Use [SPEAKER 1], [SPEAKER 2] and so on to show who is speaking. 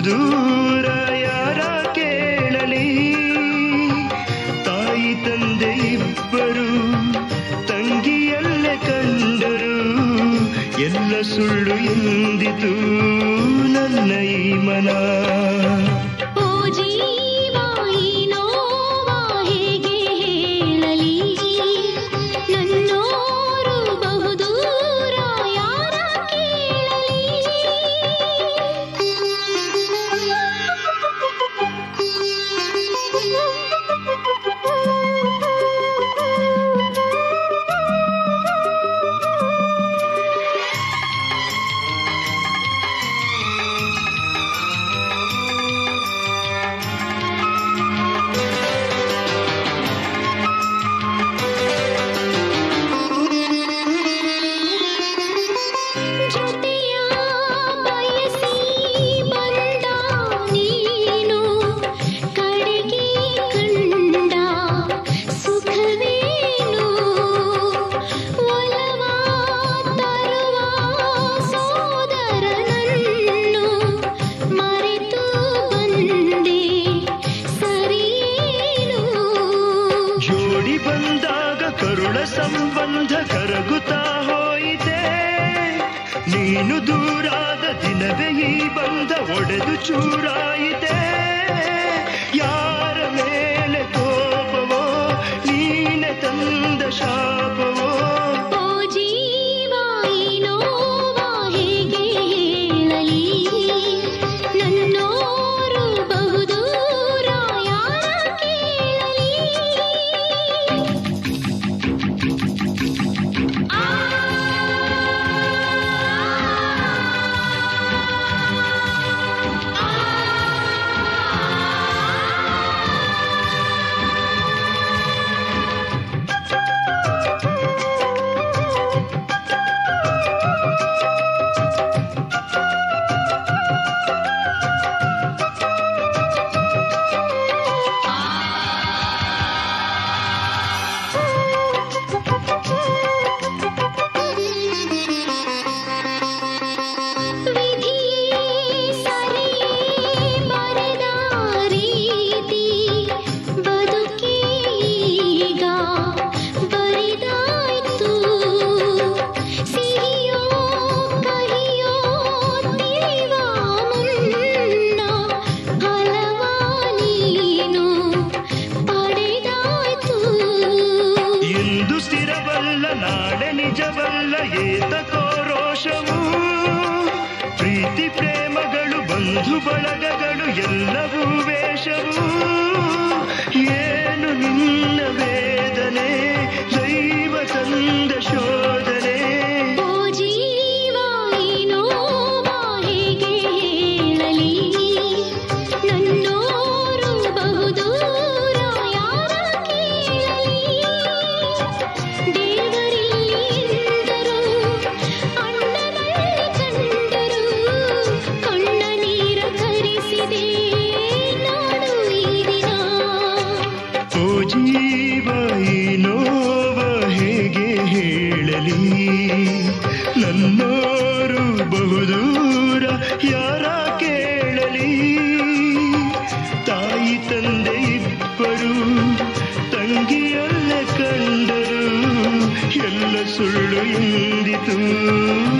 [SPEAKER 1] ಬಹುದೂರ ಯಾರ ಕೇಳಲಿ ತಾಯಿ ತಂದೆ ಇಬ್ಬರು ತಂಗಿಯಲ್ಲೇ ಕಂಡರು ಎಲ್ಲ ಸುಳ್ಳು ಎಂದಿತು ನನ್ನ ಈ ಮನ
[SPEAKER 2] ಓ ಜೀವ ಈ ನೋವ ಹೇಗೆ ಹೇಳಲಿ ನನ್ನೋರು ಬಹುದೂರ ಯಾರ ಜೊತೆಯ ಬಯಸಿ ಬಂದ ನೀನು ಕಡೆಗೆ ಕಂಡ ಸುಖವೇನು ಒಲವ ತರುವ ಸೋದರನನ್ನು ಮರೆತು ಬಂದೆ ಸರಿಯೇನು
[SPEAKER 1] ಜೋಡಿ ಬಂದಾಗ ಕರುಳ ಸಂಬಂಧ ಕರಗುತ್ತಾ ಹೋಯಿತೆ ನೀನು ದೂರಾದ ದಿನವೇ ಈ ಬಂಧ ಒಡೆದು ಚೂರಾಯಿತೆ ಯಾರ ಮೇಲೆ ಕೋಪವೋ ನೀನೆ ತಂದ ಶಾಪವೋ
[SPEAKER 2] ಓ ಜೀವ ಈ ನೋವ ಹೇಗೆ ಹೇಳಲಿ ನನ್ನೋರು ಬಹುದೂರ ಯಾರ ಕೇಳಲಿ ವಿಧಿಯೇ ಸರಿಯೇ ಬರೆದ ರೀತಿ ಬದುಕೀಗ ಬರಿದಾಯ್ತು ಸಿಹಿಯೋ ಕಹಿಯೋ ತಿಳಿವ ಮುನ್ನ ಫಲವ ನೀನು ಪಡೆದಾಯ್ತು
[SPEAKER 1] ಇಂದು ಸ್ಥಿರವಲ್ಲ ನಾಳೆ ನಿಜವಲ್ಲ ಏತಕೋ ರೋಷವು ಪ್ರೀತಿ ಪ್ರೇಮಗಳು ಬಂಧು ಬಳಗಗಳು ಎಲ್ಲವೂ ವೇಷವು ಏನು ನಿನ್ನ ವೇದನೆ ದೈವ ತಂದ ಶೋಧನೆ
[SPEAKER 2] ಓ ಜೀವ ಈ ನೋವ ಹೇಗೆ ಹೇಳಲಿ ನನ್ನೋರು ಬಹುದೂರ ಯಾರ ಕೇಳಲಿ ದೇವರಿಲ್ಲಿಂದರು ಅಣ್ಣನಲ್ಲಿ ಕಂಡರು ಕಣ್ಣ ನೀರ ಕರೆಸಿದೆ ನಾಡು ಈ ದಿನ
[SPEAKER 1] ಓ ಜೀವ ಈ ನೋವ ಹೇಗೆ ಹೇಳಲಿ ನನ್ನೋರು ಬಹುದೂರ ಯಾರ ಕೇಳಲಿ ತಾಯಿ ತಂದೆ ಇಬ್ಬರು ತಂಗಿಯಲ್ಲ ಕಂಡರು ಎಲ್ಲ ಸುಳ್ಳು ಎಂದಿತು